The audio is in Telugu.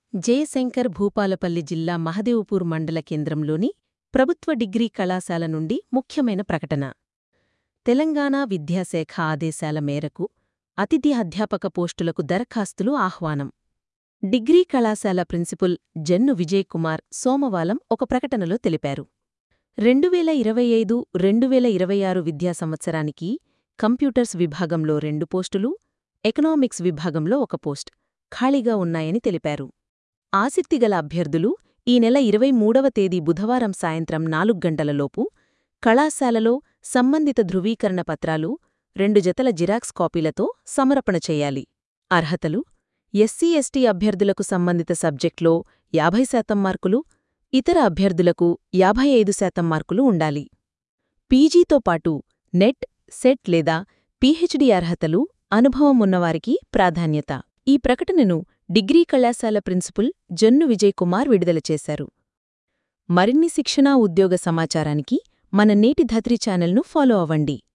జయశంకర్ భూపాలపల్లి జిల్లా మహదేవుపూర్ మండల కేంద్రంలోని ప్రభుత్వ డిగ్రీ కళాశాల నుండి ముఖ్యమైన ప్రకటన తెలంగాణ విద్యాశాఖ ఆదేశాల మేరకు అతిథి అధ్యాపక పోస్టులకు దరఖాస్తులు ఆహ్వానం డిగ్రీ కళాశాల ప్రిన్సిపుల్ జన్ను విజయ్ కుమార్ సోమవారం ఒక ప్రకటనలో తెలిపారు రెండువేల ఇరవై ఐదు రెండువేల ఇరవై ఆరు విద్యా సంవత్సరానికి కంప్యూటర్స్ విభాగంలో రెండు పోస్టులు ఎకనామిక్స్ విభాగంలో ఒక పోస్ట్ ఖాళీగా ఉన్నాయని తెలిపారు ఆసక్తిగల అభ్యర్థులు ఈ నెల ఇరవై మూడవ తేదీ బుధవారం సాయంత్రం నాలుగు గంటలలోపు కళాశాలలో సంబంధిత ధృవీకరణ పత్రాలు రెండు జతల జిరాక్స్ కాపీలతో సమర్పణ చేయాలి అర్హతలు ఎస్సీ ఎస్టీ అభ్యర్థులకు సంబంధిత సబ్జెక్ట్లో యాభై శాతం మార్కులు ఇతర అభ్యర్థులకు యాభై ఐదు శాతం మార్కులు ఉండాలి పీజీతో పాటు నెట్ సెట్ లేదా పీహెచ్డీ అర్హతలు అనుభవం ఉన్నవారికి ప్రాధాన్యత ఈ ప్రకటనను డిగ్రీ కళాశాల ప్రిన్సిపుల్ జన్ను విజయ్ కుమార్ విడుదల చేశారు మరిన్ని శిక్షణా ఉద్యోగ సమాచారానికి మన నేటి ధత్రి ఛానల్ను ఫాలో అవ్వండి